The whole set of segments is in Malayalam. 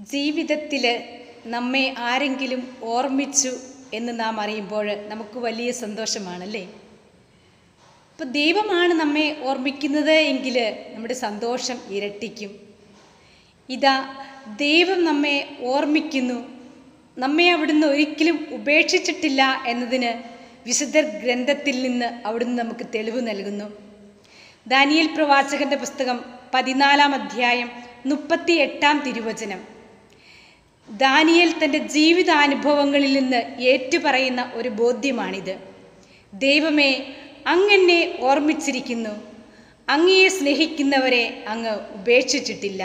ജീവിതത്തിൽ നമ്മെ ആരെങ്കിലും ഓർമ്മിച്ചു എന്ന് നാം അറിയുമ്പോൾ നമുക്ക് വലിയ സന്തോഷമാണല്ലേ അപ്പോൾ ദൈവമാണ് നമ്മെ ഓർമ്മിക്കുന്നത് എങ്കിൽ നമ്മുടെ സന്തോഷം ഇരട്ടിക്കും ഇതാ ദൈവം നമ്മെ ഓർമ്മിക്കുന്നു നമ്മെ അവിടുന്ന് ഒരിക്കലും ഉപേക്ഷിച്ചിട്ടില്ല എന്നതിന് വിശുദ്ധ ഗ്രന്ഥത്തിൽ നിന്ന് അവിടുന്ന് നമുക്ക് തെളിവ് നൽകുന്നു ദാനിയേൽ പ്രവാചകന്റെ പുസ്തകം പതിനാലാം അധ്യായം മുപ്പത്തി എട്ടാം തിരുവചനം ദാനിയേൽ തൻ്റെ ജീവിതാനുഭവങ്ങളിൽ നിന്ന് ഏറ്റുപറയുന്ന ഒരു ബോധ്യമാണിത് ദൈവമേ അങ്ങെന്നെ ഓർമ്മിച്ചിരിക്കുന്നു അങ്ങയെ സ്നേഹിക്കുന്നവരെ അങ്ങ് ഉപേക്ഷിച്ചിട്ടില്ല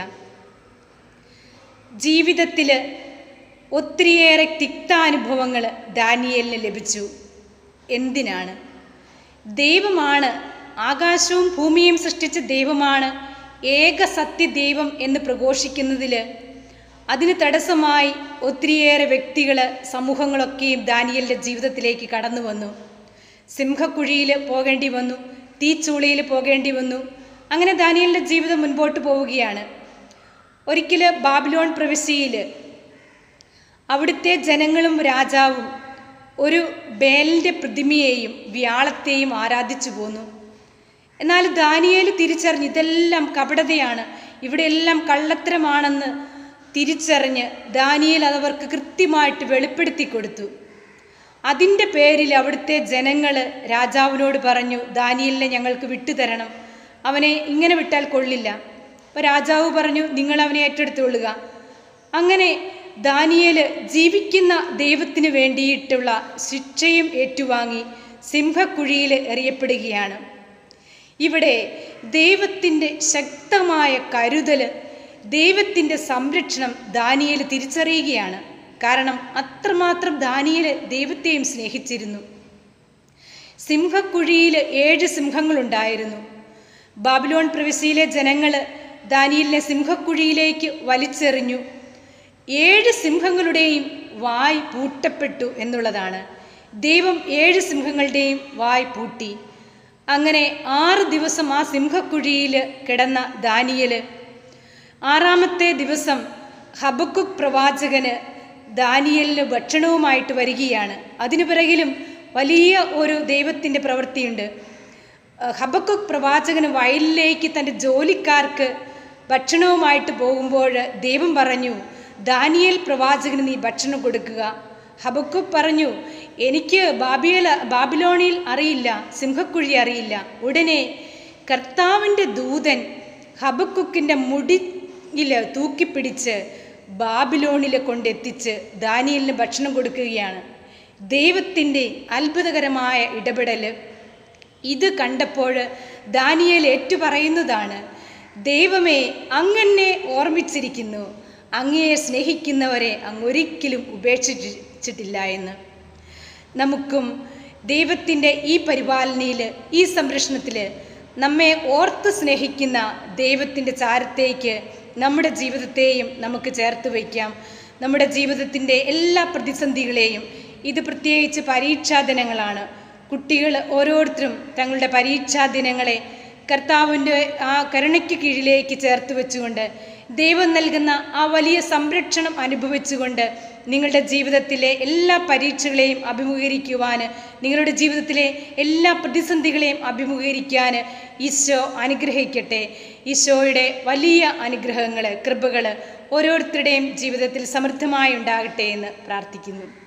ജീവിതത്തിൽ ഒത്തിരിയേറെ തിക്താനുഭവങ്ങൾ ദാനിയേലിന് ലഭിച്ചു എന്തിനാണ് ദൈവമാണ് ആകാശവും ഭൂമിയും സൃഷ്ടിച്ച ദൈവമാണ് ഏക സത്യ ദൈവം എന്ന് പ്രഘോഷിക്കുന്നതിൽ അതിന് തടസ്സമായി ഒത്തിരിയേറെ വ്യക്തികൾ സമൂഹങ്ങളൊക്കെയും ദാനിയലിൻ്റെ ജീവിതത്തിലേക്ക് കടന്നു വന്നു സിംഹക്കുഴിയിൽ പോകേണ്ടി വന്നു തീച്ചൂളയിൽ പോകേണ്ടി വന്നു അങ്ങനെ ദാനിയലിൻ്റെ ജീവിതം മുൻപോട്ട് പോവുകയാണ് ഒരിക്കൽ ബാബിലോൺ പ്രവിശ്യയിൽ അവിടുത്തെ ജനങ്ങളും രാജാവും ഒരു ബേലിൻ്റെ പ്രതിമയെയും വ്യാളത്തെയും ആരാധിച്ചു പോന്നു എന്നാൽ ദാനിയേൽ തിരിച്ചറിഞ്ഞ് ഇതെല്ലാം കപടതയാണ് ഇവിടെയെല്ലാം കള്ളത്തരമാണെന്ന് തിരിച്ചറിഞ്ഞ് ദാനിയേൽ അതവർക്ക് കൃത്യമായിട്ട് വെളിപ്പെടുത്തി കൊടുത്തു അതിൻ്റെ പേരിൽ അവിടുത്തെ ജനങ്ങൾ രാജാവിനോട് പറഞ്ഞു ദാനിയലിനെ ഞങ്ങൾക്ക് വിട്ടുതരണം അവനെ ഇങ്ങനെ വിട്ടാൽ കൊള്ളില്ല അപ്പോൾ രാജാവ് പറഞ്ഞു നിങ്ങൾ അവനെ ഏറ്റെടുത്തുകൊള്ളുക അങ്ങനെ ദാനിയേൽ ജീവിക്കുന്ന ദൈവത്തിന് വേണ്ടിയിട്ടുള്ള ശിക്ഷയും ഏറ്റുവാങ്ങി സിംഹക്കുഴിയിൽ എറിയപ്പെടുകയാണ് ഇവിടെ ദൈവത്തിൻ്റെ ശക്തമായ കരുതൽ ദൈവത്തിൻ്റെ സംരക്ഷണം ദാനിയേൽ തിരിച്ചറിയുകയാണ് കാരണം അത്രമാത്രം ദാനിയേൽ ദൈവത്തെയും സ്നേഹിച്ചിരുന്നു സിംഹക്കുഴിയിൽ ഏഴ് സിംഹങ്ങളുണ്ടായിരുന്നു ബാബിലോൺ പ്രവിശ്യയിലെ ജനങ്ങൾ ദാനിയലിനെ സിംഹക്കുഴിയിലേക്ക് വലിച്ചെറിഞ്ഞു ഏഴ് സിംഹങ്ങളുടെയും വായ് പൂട്ടപ്പെട്ടു എന്നുള്ളതാണ് ദൈവം ഏഴ് സിംഹങ്ങളുടെയും വായ് പൂട്ടി അങ്ങനെ ആറ് ദിവസം ആ സിംഹക്കുഴിയിൽ കിടന്ന ദാനിയൽ ആറാമത്തെ ദിവസം ഹബക്കുക് പ്രവാചകന് ദാനിയലിന് ഭക്ഷണവുമായിട്ട് വരികയാണ് അതിനു പിറകിലും വലിയ ഒരു ദൈവത്തിൻ്റെ പ്രവൃത്തിയുണ്ട് ഹബക്കുക് പ്രവാചകന് വയലിലേക്ക് തൻ്റെ ജോലിക്കാർക്ക് ഭക്ഷണവുമായിട്ട് പോകുമ്പോൾ ദൈവം പറഞ്ഞു ദാനിയേൽ പ്രവാചകന് നീ ഭക്ഷണം കൊടുക്കുക ഹബക്കുക്ക് പറഞ്ഞു എനിക്ക് ബാബിയല ബാബിലോണിൽ അറിയില്ല സിംഹക്കുഴി അറിയില്ല ഉടനെ കർത്താവിൻ്റെ ദൂതൻ ഹബക്കുക്കിൻ്റെ മുടിയിൽ തൂക്കിപ്പിടിച്ച് ബാബിലോണിൽ കൊണ്ടെത്തിച്ച് ദാനിയലിന് ഭക്ഷണം കൊടുക്കുകയാണ് ദൈവത്തിൻ്റെ അത്ഭുതകരമായ ഇടപെടൽ ഇത് കണ്ടപ്പോൾ ദാനിയേൽ ഏറ്റുപറയുന്നതാണ് ദൈവമേ അങ്ങനെ ഓർമ്മിച്ചിരിക്കുന്നു അങ്ങയെ സ്നേഹിക്കുന്നവരെ അങ്ങൊരിക്കലും ഉപേക്ഷിച്ചിട്ടില്ല എന്ന് നമുക്കും ദൈവത്തിൻ്റെ ഈ പരിപാലനയിൽ ഈ സംരക്ഷണത്തിൽ നമ്മെ ഓർത്ത് സ്നേഹിക്കുന്ന ദൈവത്തിൻ്റെ ചാരത്തേക്ക് നമ്മുടെ ജീവിതത്തെയും നമുക്ക് ചേർത്ത് വയ്ക്കാം നമ്മുടെ ജീവിതത്തിൻ്റെ എല്ലാ പ്രതിസന്ധികളെയും ഇത് പ്രത്യേകിച്ച് പരീക്ഷാ ദിനങ്ങളാണ് കുട്ടികൾ ഓരോരുത്തരും തങ്ങളുടെ പരീക്ഷാ ദിനങ്ങളെ കർത്താവിൻ്റെ ആ കരുണയ്ക്ക് കീഴിലേക്ക് ചേർത്ത് വെച്ചുകൊണ്ട് ദൈവം നൽകുന്ന ആ വലിയ സംരക്ഷണം അനുഭവിച്ചുകൊണ്ട് നിങ്ങളുടെ ജീവിതത്തിലെ എല്ലാ പരീക്ഷകളെയും അഭിമുഖീകരിക്കുവാൻ നിങ്ങളുടെ ജീവിതത്തിലെ എല്ലാ പ്രതിസന്ധികളെയും അഭിമുഖീകരിക്കാൻ ഈശോ അനുഗ്രഹിക്കട്ടെ ഈശോയുടെ വലിയ അനുഗ്രഹങ്ങൾ കൃപകൾ ഓരോരുത്തരുടെയും ജീവിതത്തിൽ സമൃദ്ധമായി ഉണ്ടാകട്ടെ എന്ന് പ്രാർത്ഥിക്കുന്നു